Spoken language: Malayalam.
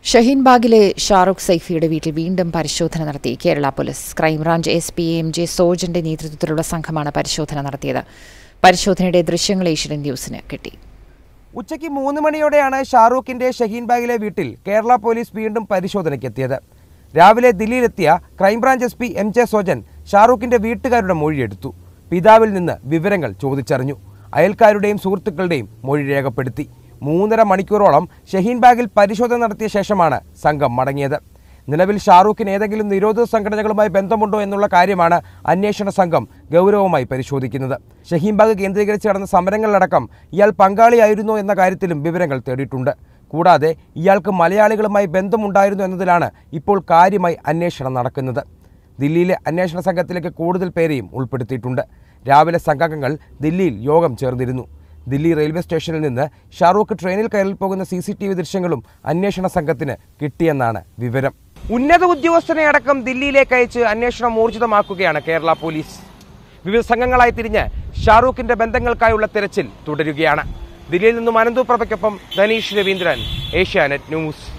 ഷഹീൻബാഗിലെ ഷാറുഖ് സൈഫിയുടെ വീട്ടിൽ വീണ്ടും പരിശോധന നടത്തി Kerala police crime branch S P M J സോജന്റെ നേതൃത്വത്തിലുള്ള സംഘമാണ് പരിശോധന നടത്തിയത് പരിശോധനയുടെ ദൃശ്യങ്ങൾ ഏഷ്യൻ ന്യൂസിന് കിട്ടി ഉച്ചയ്ക്ക് മൂന്ന് മണിയോടെയാണ് ഷാറൂഖിന്റെ ഷഹീൻബാഗിലെ വീട്ടിൽ കേരള പോലീസ് വീണ്ടും പരിശോധനയ്ക്കെത്തിയത് രാവിലെ ദില്ലിയിലെത്തിയ crime branch S P M J Sojan ഷാറൂഖിന്റെ വീട്ടുകാരുടെ മൊഴിയെടുത്തു പിതാവിൽ നിന്ന് വിവരങ്ങൾ ചോദിച്ചറിഞ്ഞു അയൽക്കാരുടെയും സുഹൃത്തുക്കളുടെയും മൊഴി രേഖപ്പെടുത്തി മൂന്നര മണിക്കൂറോളം ഷഹീൻബാഗിൽ പരിശോധന നടത്തിയ ശേഷമാണ് സംഘം മടങ്ങിയത് നിലവിൽ ഷാറൂഖിന് ഏതെങ്കിലും നിരോധിത സംഘടനകളുമായി ബന്ധമുണ്ടോ എന്നുള്ള കാര്യമാണ് അന്വേഷണ സംഘം ഗൗരവമായി പരിശോധിക്കുന്നത് ഷഹീൻബാഗ് കേന്ദ്രീകരിച്ച് നടന്ന സമരങ്ങളിലടക്കം ഇയാൾ പങ്കാളിയായിരുന്നോ എന്ന കാര്യത്തിലും വിവരങ്ങൾ തേടിയിട്ടുണ്ട് കൂടാതെ ഇയാൾക്ക് മലയാളികളുമായി ബന്ധമുണ്ടായിരുന്നു എന്നതിലാണ് ഇപ്പോൾ കാര്യമായി അന്വേഷണം നടക്കുന്നത് ദില്ലിയിലെ അന്വേഷണ സംഘത്തിലേക്ക് കൂടുതൽ പേരെയും ഉൾപ്പെടുത്തിയിട്ടുണ്ട് രാവിലെ സംഘാംഗങ്ങൾ ദില്ലിയിൽ യോഗം ചേർന്നിരുന്നു ദില്ലി റെയിൽവേ സ്റ്റേഷനിൽ നിന്ന് ഷാറൂഖ് ട്രെയിനിൽ കയറി പോകുന്ന സി സി ടി വി ദൃശ്യങ്ങളും അന്വേഷണ സംഘത്തിന് കിട്ടിയെന്നാണ് വിവരം ഉന്നത ഉദ്യോഗസ്ഥനെ അടക്കം ദില്ലിയിലേക്ക് അയച്ച് അന്വേഷണം ഊർജിതമാക്കുകയാണ് കേരള പോലീസ് വിവിധ സംഘങ്ങളായി തിരിഞ്ഞ് ഷാറൂഖിന്റെ ബന്ധങ്ങൾക്കായുള്ള തിരച്ചിൽ തുടരുകയാണ് ദില്ലിയിൽ നിന്നും അനന്തു പ്രഭയ്ക്കൊപ്പം ധനീഷ് രവീന്ദ്രൻ ഏഷ്യാനെറ്റ് ന്യൂസ്